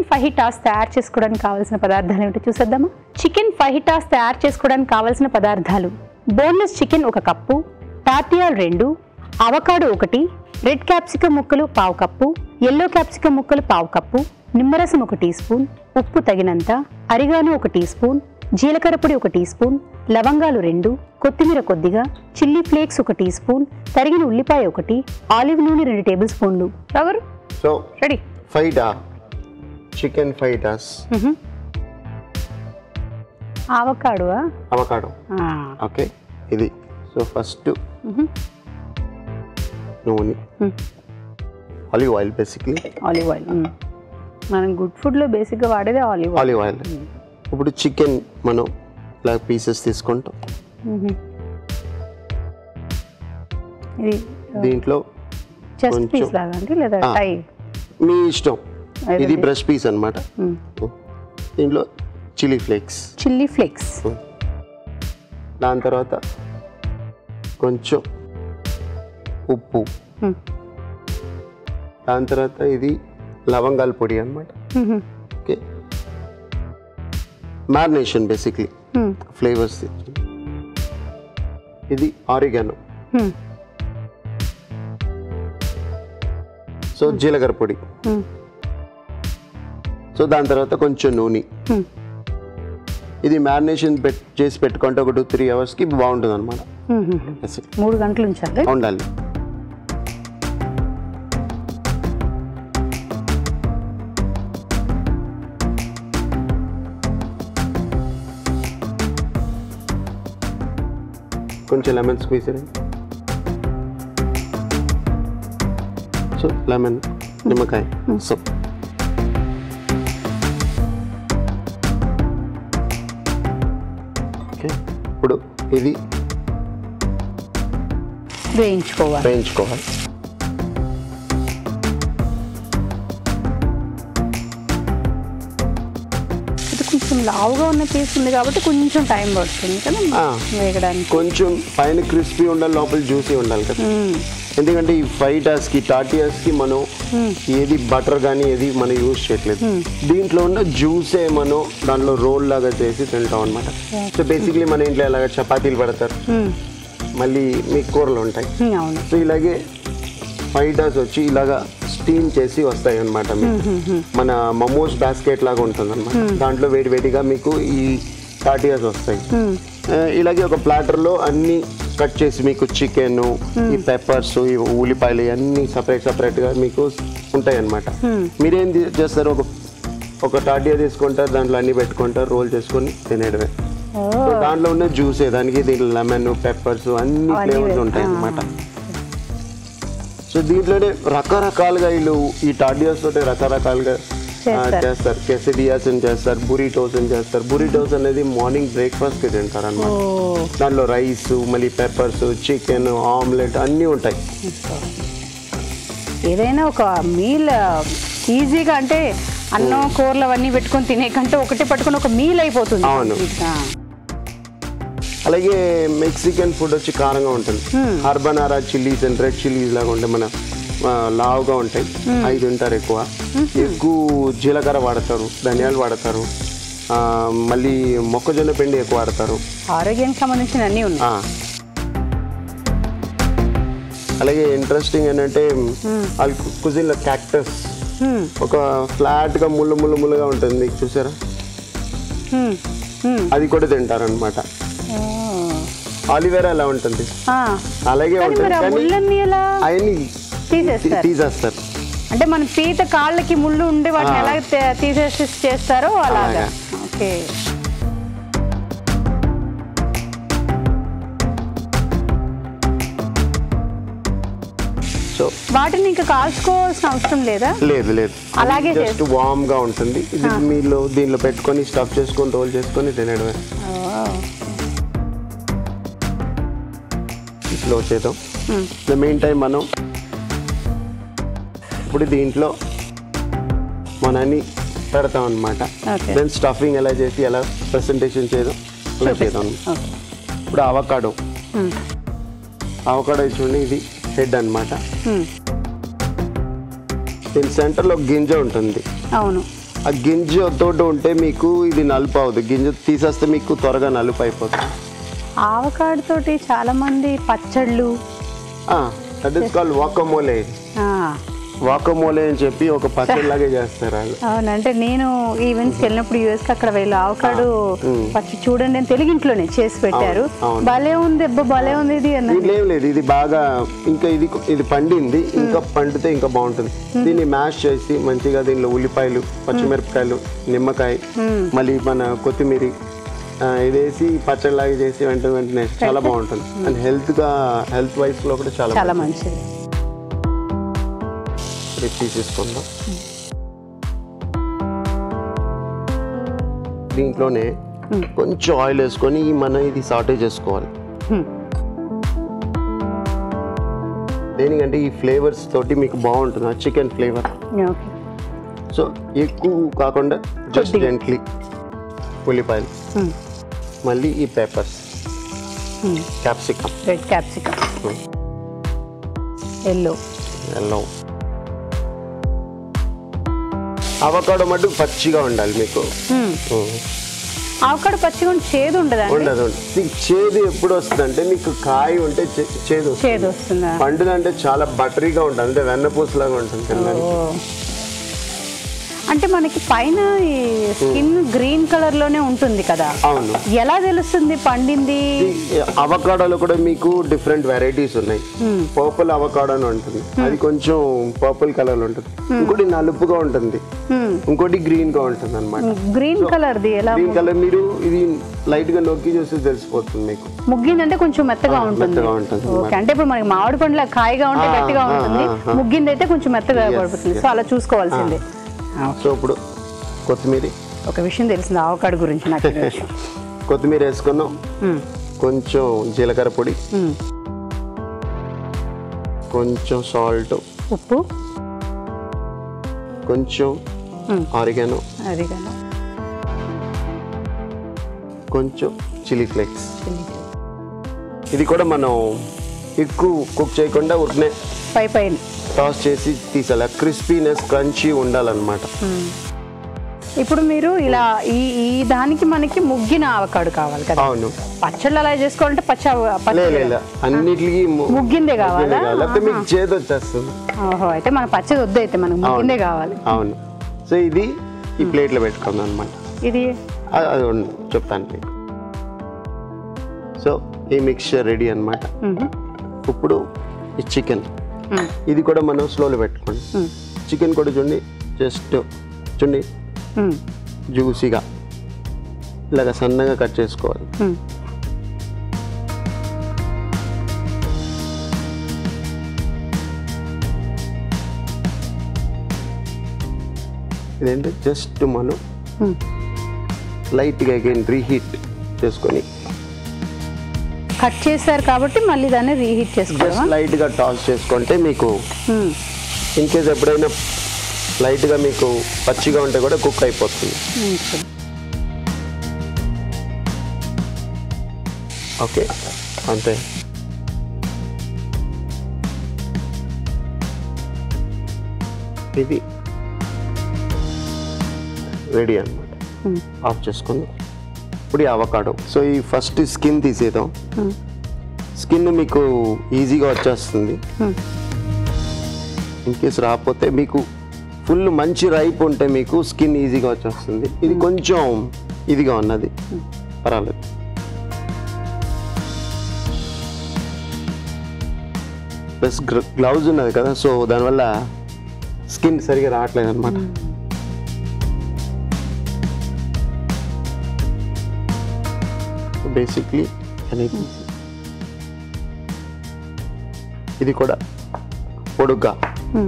Chicken ఫహిటాస్ తయారు చేసుకోవడానికి కావాల్సిన పదార్థాలు ఏమిటో చూసేద్దామా చికెన్ ఫహిటాస్ తయారు చేసుకోవడానికి కావాల్సిన పదార్థాలు బోన్లెస్ చికెన్ ఒక కప్పు టాటియాల్ రెండు అవకాడో ఒకటి రెడ్ క్యాప్సికం ముక్కలు పావు కప్పు ఎల్లో క్యాప్సికం ముక్కలు పావు కప్పు నిమ్మరసం ఒక టీ స్పూన్ ఉప్పు తగినంత అరిగాను ఒక టీ స్పూన్ జీలకర్ర పొడి ఒక టీ స్పూన్ లవంగాలు రెండు కొత్తిమీర కొద్దిగా చిల్లీ ఫ్లేక్స్ ఒక టీ స్పూన్ తరిగిన ఉల్లిపాయ ఒకటి ఆలివ్ నూనె రెండు టేబుల్ స్పూన్లు ఎవరు so ready fajita chicken fajitas ఆవకాడువా అవకాడో ఓకే ఇది సో ఫస్ట్ నూనె olive oil basically olive oil మనం గుడ్ ఫుడ్లో బేసిక్గా వాడేదే ఆలివ్ ఆయిల్ ఆలివ్ ఆయిల్ ఇప్పుడు చికెన్ మనం ఇలా పీసెస్ తీసుకుంటాం ఇది దీంట్లో చెస్ట్ కొంచెం. పీస్ లాగా అండి లేదా ఆ. టై మీ ఇష్టం అదే. ఇది బ్రష్ పీస్ అన్నమాట దీంట్లో చిల్లీ ఫ్లేక్స్ చిల్లీ ఫ్లేక్స్ దాని తర్వాత కొంచెం ఉప్పు దాని తర్వాత ఇది లవంగాల పొడి అన్నమాట ఓకే మ్యారినేషన్ బేసిక్లీ ఫ్లేవర్స్ ఇది ఆరిగానో సో జీలకర్ర పొడి సో దాని తర్వాత కొంచెం నూనె ఇది మ్యారినేషన్ పెట్ చేసి పెట్టుకుంటే ఒక టూ త్రీ అవర్స్కి బాగుంటుంది అనమాట మూడు గంటలు ఉంచాలి ఉండాలి కొంచెం లెమన్ స్క్వీజ్ సో లెమన్ నిమ్మకాయ సో ఓకే ఇప్పుడు ఇది వేయించుకోవాలి వేయించుకోవాలి ఇది కొంచెం లావుగా ఉన్న పీస్ ఉంది కాబట్టి కొంచెం టైం పడుతుంది కదా ఆ. వేయడానికి కొంచెం పైన క్రిస్పీ ఉండాలి లోపల జ్యూసీ ఉండాలి కదా ఎందుకంటే ఈ ఫైటాస్ కి టాటియాస్ కి మనం ఏది బటర్ కానీ ఏది మనం యూజ్ చేయట్లేదు దీంట్లో ఉన్న జ్యూసే మనం దాంట్లో రోల్ లాగా చేసి తింటాం అనమాట సో బేసిక్లీ మన ఇంట్లో ఎలాగ చపాతీలు పెడతారు మళ్ళీ మీ కూరలు ఉంటాయి ఉమ్, అవును సో ఇలాగే ఫైటాస్ వచ్చి ఇలాగా స్టీమ్ చేసి వస్తాయి అనమాట మన మమోస్ బాస్కెట్ లాగా ఉంటుంది అనమాట దాంట్లో వేడి వేడిగా మీకు ఈ టాటియాస్ వస్తాయి ఆ, ఇలాగే ఒక platter లో అన్ని కట్ చేసి మీకు చికెన్ ఈ పెప్పర్స్ ఈ ఉల్లిపాయలు అన్ని సపరేట్ సపరేట్ గా మీకు ఉంటాయి అనమాట మీరేం తీ- చేస్తారు ఒక ఒక టాటియా తీసుకుంటారు దాంట్లో అన్ని పెట్టుకుంటారు రోల్ చేసుకొని తినేయడమే ఓ, సో దాంట్లో ఉన్న జ్యూసే దానికి దీంట్లో లెమన్ పెప్పర్స్ అన్ని అవన్నీ ఫ్లేవర్స్ వేసి- ఉంటాయి ఆ. అన్నమాట సో దీంట్లోనే రకరకాలుగా వీళ్ళు ఈ టాడియాస్ తోటి రకరకాలుగా ఆ, చేస్తారు. చేస్తారు కెసిడియాస్ అని చేస్తారు బురిటోస్ అని చేస్తారు బురిటోస్ అనేది మార్నింగ్ బ్రేక్ఫాస్ట్ కి తింటారు ఓ అన్నమాట దాంట్లో రైస్ మళ్ళీ పెప్పర్స్ చికెన్ ఆమ్లెట్ అన్నీ ఉంటాయి ఏదైనా ఒక మీల్ ఈజీగా అంటే అన్నం కూరలు అవన్నీ పెట్టుకొని తినే కంటే ఒకటి పట్టుకొని ఒక మీల్ అయిపోతుంది అవును. ఆ, అలాగే మెక్సికన్ ఫుడ్ వచ్చి కారంగా ఉంటుంది habanero chillies and red chillies లాగా ఉంటాయి మన ఆ, లావుగా ఉంటాయి అవి తింటారు ఎక్కువ ఎక్కువ జీలకర్ర వాడతారు ధనియాలు వాడతారు ఆ, మళ్ళీ మొక్కజొన్న పిండి ఎక్కువ వాడతారు ఆరోగ్యానికి సంబంధించిన అన్నీ ఉన్నాయి ఆ. అలాగే ఇంట్రెస్టింగ్ ఏంటంటే వాళ్ళ కుజిన్లో క్యాక్టస్ హ్మ్, ఒక ఫ్లాట్గా ముళ్ళు ముళ్ళు ముళ్ళుగా ఉంటుంది మీకు చూసారా హ్మ్, హ్మ్. అది కూడా తింటారనమాట ఓ. ఆలివేరా ఎలా ఉంటుంది ఆ, అలాగే కానీ ఉంటుంది మరి ఆ కానీ ముళ్ళన్నీ ఎలా అవన్నీ తీసేస్తారు తీసేస్తారు అంటే మన పీత కాళ్ళకి ముళ్ళు ఉండి వాటిని ఆ. ఎలా తే- తీసేసి చేస్తారో అలాగా అలాగా. ఓకే సో వాటిని ఇంకా కాల్చుకోవాల్సిన అవసరం లేదా లేదు లేదు అలాగే జస్ట్ వామ్ గా ఉంటుంది ఇది మీలో దీనిలో పెట్టుకొని స్టఫ్ చేసుకొని రోల్ చేసుకొని తినడమే ఓ. స్లో చేద్దాం ద మెయిన్ టైం మనం ఇప్పుడు దీంట్లో మనని పెడతాం అనమాట Okay. దెన్ స్టఫింగ్ ఎలా చేసి ఎలా ప్రెసెంటేషన్ చేయడం అలా చేద్దాం ఓకే ఇప్పుడు అవకాడో హ్మ్, అవకాడో చూడండి ఇది హెడ్ అన్నమాట హ్మ్. దీని సెంటర్లో గింజ ఉంటుంది అవును ఆ గింజ తోటి ఉంటే మీకు ఇది నలుపు అవుతుంది గింజ తీసేస్తే మీకు త్వరగా నలుపు అయిపోతుంది ఆవకాడు తోటి చాలా మంది పచ్చళ్ళు దట్ ఇస్ కాల్డ్ వాకమోలే ఆ, వాకమోలే అని చెప్పి ఒక పచ్చడిలాగే చేస్తారు వాళ్ళు అవునంటే నేను ఈవెంట్స్కి వెళ్ళినప్పుడు యూఎస్కి అక్కడ వెళ్ళి ఆవకాడు పచ్చి చూడండి అని తెలుగు ఇంట్లోనే చేసి పెట్టారు అవును. భలే ఉంది అబ్బా భలే ఉంది ఇది అన్న దీంట్లో ఏం లేదు ఇది బాగా ఇంకా ఇది ఇది పండింది ఇంకా పండితే ఇంకా బాగుంటుంది దీన్ని మ్యాష్ చేసి మంచిగా దీనిలో ఉల్లిపాయలు పచ్చిమిరపకాయలు నిమ్మకాయ మళ్ళీ మన కొత్తిమీర ఆ, ఇది వేసి పచ్చడిలాగా చేసి వెంటనే వెంటనే చాలా బాగుంటుంది అండ్ హెల్త్ గా హెల్త్ వైస్ లో కూడా చాలా చాలా మంచిది ఇది తీసేసుకుందాం దీంట్లోనే కొంచెం ఆయిల్ వేసుకొని మన ఇది సాటే చేసుకోవాలి Hmm. దేనికంటే ఈ ఫ్లేవర్స్ తోటి మీకు బాగుంటుంది ఆ చికెన్ ఫ్లేవర్ ఓకే సో ఎక్కువ కాకుండా జస్ట్ కొద్దిగా. జెంట్లీ ఉల్లిపాయలు మళ్ళీ ఈ peppers capsicum red capsicum yellow yellow avocado మటు పచ్చిగా ఉండాలి మీకు Mm. ఆవకాడు పచ్చిగా ఉంటే చేదు ఉండదండి ఉండదు ఉండదు. మీకు చేదు ఎప్పుడు వస్తుందంటే మీకు కాయ ఉంటే చే- చేదు వస్తుంది. చేదు వస్తుందా పండుదంటే చాలా బటరీగా ఉంటుంది అంటే వెన్నపూసలాగా ఉంటుంది తినడానికి. ఓ. అంటే మనకి పైన ఈ స్కిన్ గ్రీన్ కలర్ లోనే ఉంటుంది కదా అవును ఎలా తెలుస్తుంది పండింది ఈ అవకాడోలో కూడా మీకు డిఫరెంట్ వెరైటీస్ ఉన్నాయి పర్పుల్ అవకాడో అని ఉంటుంది అది కొంచెం పర్పుల్ కలర్ ఉంటుంది ఇంకోటి నలుపుగా ఉంటుంది ఇంకోటి గ్రీన్ గా ఉంటుంది అనమాట గ్రీన్ కలర్ ది ఎలా గ్రీన్ కలర్ మీరు ఇది లైట్ గా నొక్కి చూస్తే తెలిసిపోతుంది మీకు ముగ్గిందంటే కొంచెం మెత్తగా ఉంటుంది మెత్తగా ఉంటుంది ఓకే అంటే ఇప్పుడు మనకి మామిడి పండ్ల కాయగా ఉంటే ఆ, గట్టిగా ఆ, ఉంటుంది ఆ, ఆ. ముగ్గింది అయితే కొంచెం మెత్తగా పడిపోతుంది సో అలా చూసుకోవాల్సిందే ఆ, సో ఇప్పుడు కొత్తిమీర ఒక విషయం తెలిసింది ఆవకాడు గురించి నాకు ఈ విషయం. కొత్తిమీర వేసుకున్నాం మ్మ్. కొంచెం జీలకర్ర పొడి మ్మ్. కొంచెం సాల్ట్ ఉప్పు కొంచెం మ్మ్. ఆరిగానో అది కదా కొంచెం చిల్లీ ఫ్లేక్స్ ఇది కూడా మనం ఎక్కువ కుక్ చేయకుండా ఉట్నే పై పైన టాస్ చేసి తీసాలి క్రిస్పీనెస్ క్రంచీ ఉండాలన్నమాట ఇప్పుడు మీరు ఇలా ఈ ఈ దానికి మనకి ముగ్గిన ఆవకాడు కావాలి కదా అవును పచ్చళ్ళు అలా చేసుకోవాలంటే పచ్చ పచ్చ లే, లే, లే. అన్నిటికీ ము- ముగ్గిందే కావాలా ముగ్గిందే కావాలి. లేకపోతే మీకు చేదు వచ్చేస్తుంది ఓహో అయితే మన పచ్చది వద్దు అయితే మనకు ముగ్గిందే కావాలి అవును సో ఇది ఈ ప్లేట్లో పెట్టుకుందాం అనమాట ఇది అది ఉండు, చెప్తాను మీకు సో ఈ మిక్చర్ రెడీ అన్నమాట మ్మ్. ఇప్పుడు ఈ చికెన్ మ్మ్. ఇది కూడా మనం స్లోలో పెట్టుకోండి మ్మ్. చికెన్ కూడా చూడండి జస్ట్ చూడండి మ్మ్. జ్యూసీగా ఇలాగ సన్నగా కట్ చేసుకోవాలి మ్మ్. ఇదేంటి జస్ట్ మనం మ్మ్. లైట్గా అగైన్ రీహీట్ చేసుకొని కట్ చేశారు కాబట్టి మళ్ళీ దాన్ని రీహీట్ చేసుకోవడమా జస్ట్ లైట్గా టాస్ చేసుకుంటే మీకు మ్మ్. ఇన్ కేస్ ఎప్పుడైనా లైట్గా మీకు పచ్చిగా ఉంటే కూడా కుక్ అయిపోతుంది ఓకే. ఓకే అంతే ఇది రెడీ అన్నమాట మ్మ్. ఆఫ్ చేసుకుందాం ఇప్పుడు ఈ అవకాడో సో ఈ ఫస్ట్ స్కిన్ తీసేద్దాం మ్మ్. స్కిన్ మీకు ఈజీగా వచ్చేస్తుంది మ్మ్. ఇన్ కేస్ రాకపోతే మీకు ఫుల్ మంచి రైప్ ఉంటే మీకు స్కిన్ ఈజీగా వచ్చేస్తుంది ఇది కొంచెం ఇదిగా ఉన్నది పర్వాలేదు ప్లస్ గ్లౌజ్ ఉన్నది కదా సో దానివల్ల స్కిన్ సరిగా రావట్లేదు అనమాట బేసిక్లీ అనేది ఇది కూడా పొడుగ్గా మ్మ్.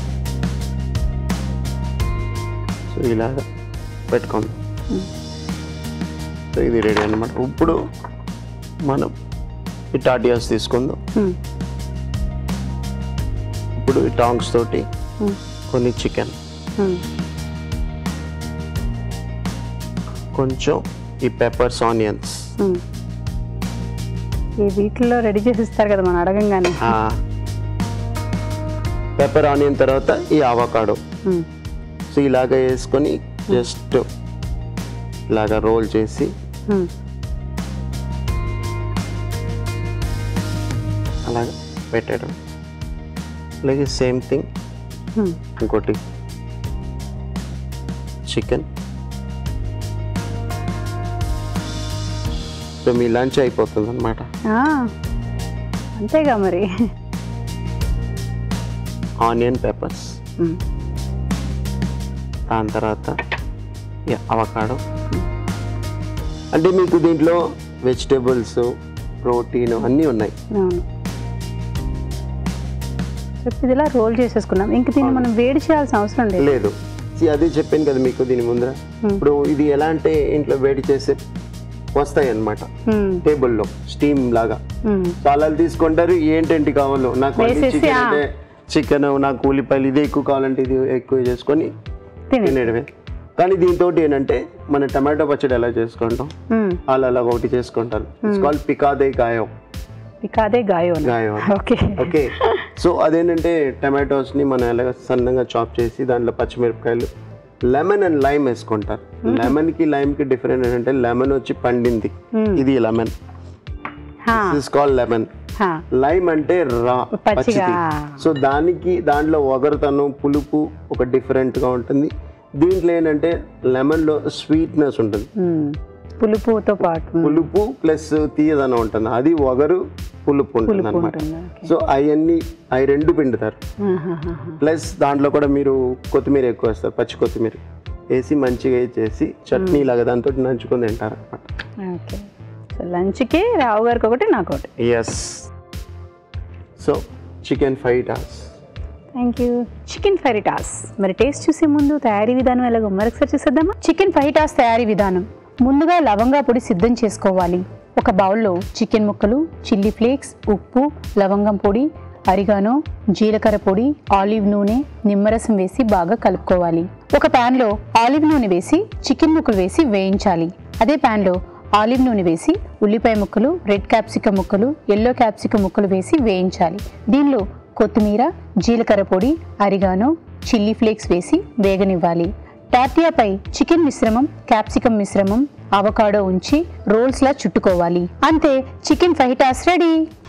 సో ఇలాగా పెట్టుకోండి సో ఇది రెడీ అన్నమాట ఇప్పుడు మనం ఈ టాటియాస్ తీసుకుందాం మ్మ్. ఇప్పుడు ఈ టాంగ్స్ తోటి మ్మ్. కొన్ని చికెన్ మ్మ్. కొంచెం ఈ పెప్పర్స్ ఆనియన్స్ మ్మ్. ఈ వీటిల్లో రెడీ చేసి ఇస్తారు కదా మనం అడగంగానే పెప్పర్ ఆనియన్ తర్వాత ఈ అవకాడో మ్మ్. సో ఇలాగ వేసుకొని జస్ట్ ఇలాగా రోల్ చేసి మ్మ్. అలాగా పెట్టడం అలాగే సేమ్ థింగ్ మ్మ్. ఇంకోటి చికెన్ సో మీ లంచ్ అయిపోతుంది అనమాట ఆ, అంతేగా మరి ఆనియన్ పెప్పర్స్ మ్మ్. దాని తర్వాత అవకాడో అంటే మీకు దీంట్లో వెజిటేబుల్స్ ప్రోటీన్ అన్నీ ఉన్నాయి అవును చెప్పి ఇది ఇలా రోల్ చేసేసుకున్నాం ఇంక దీన్ని మనం వేడి చేయాల్సిన అవసరం లేదు లేదు See, అదే చెప్పాను కదా మీకు దీని ముందర ఇప్పుడు ఇది ఎలా అంటే ఇంట్లో వేడి చేసే వస్తాయి అన్నమాట మ్మ్. టేబుల్లో స్టీమ్ లాగా మ్మ్. చాలా తీసుకుంటారు ఏంటంటి కావాలో నాకు వేసేసి, చికెన్ ఆ. అంటే చికెన్ నాకు ఉల్లిపాయలు ఇది ఎక్కువ కావాలంటే ఇది ఎక్కువ చేసుకొని తినే తినేయడమే కానీ దీంతో ఏంటంటే మన టమాటో పచ్చడి ఎలా చేసుకుంటాం మ్మ్. వాళ్ళు అలా ఒకటి చేసుకుంటారు ఇట్స్ కాల్ పికాదే గాయో ఇక అదే gallo gallo okay okay so అదేంటంటే టమాటోస్ని మనం ఎలాగ సన్నగా చాప్ చేసి దాంట్లో పచ్చిమిరపకాయలు లెమన్ అండ్ లైమ్ వేసుకుంటారు లెమన్ కి లైమ్ కి డిఫరెంట్ ఏంటంటే లెమన్ వచ్చి పండింది ఇది లెమన్ హా, దిస్ కాల్ లెమన్ హా. లైమ్ అంటే రా పచ్చిగా. పచ్చిది సో దానికి దాంట్లో ఒగరుతనం పులుపు ఒక డిఫరెంట్ గా ఉంటుంది దీంట్లో ఏంటంటే లెమన్ లో స్వీట్నెస్ ఉంటుంది మ్మ్. పులుపుతో పాటు మ్మ్. పులుపు ప్లస్ తీయదనం ఉంటుంది అది ఒగరు పులుపు ఉంటుంది పులుపు అనమాట ఉంటుంది ఓకే. సో అవన్నీ అవి రెండు పిండుతారు ఆహాహాహా. ప్లస్ దాంట్లో కూడా మీరు కొత్తిమీర ఎక్కువ వేస్తారు పచ్చి కొత్తిమీర వేసి మంచిగా చేసి చట్నీ లాగా దాంతో నంచుకొని తింటారు అనమాట ఓకే సో లంచ్కి రావు గారికి ఒకటి నాకు ఒకటి yes so chicken fajitas thank you chicken fajitas మరి టేస్ట్ చూసే ముందు తయారీ విధానం ఎలాగో మరొకసారి చూసేద్దామా చికెన్ ఫైటాస్ తయారీ విధానం ముందుగా లవంగా పొడి సిద్ధం చేసుకోవాలి ఒక బౌల్లో చికెన్ ముక్కలు చిల్లీ ఫ్లేక్స్ ఉప్పు లవంగం పొడి అరిగానో జీలకర్ర పొడి ఆలివ్ నూనె నిమ్మరసం వేసి బాగా కలుపుకోవాలి ఒక ప్యాన్లో ఆలివ్ నూనె వేసి చికెన్ ముక్కలు వేసి వేయించాలి అదే ప్యాన్లో ఆలివ్ నూనె వేసి ఉల్లిపాయ ముక్కలు రెడ్ క్యాప్సికం ముక్కలు ఎల్లో క్యాప్సికం ముక్కలు వేసి వేయించాలి దీనిలో కొత్తిమీర జీలకర్ర పొడి అరిగానో చిల్లీ ఫ్లేక్స్ వేసి వేగనివ్వాలి టార్టియాపై చికెన్ మిశ్రమం క్యాప్సికం మిశ్రమం అవకాడో ఉంచి రోల్స్లా చుట్టుకోవాలి అంతే చికెన్ ఫైటాస్ రెడీ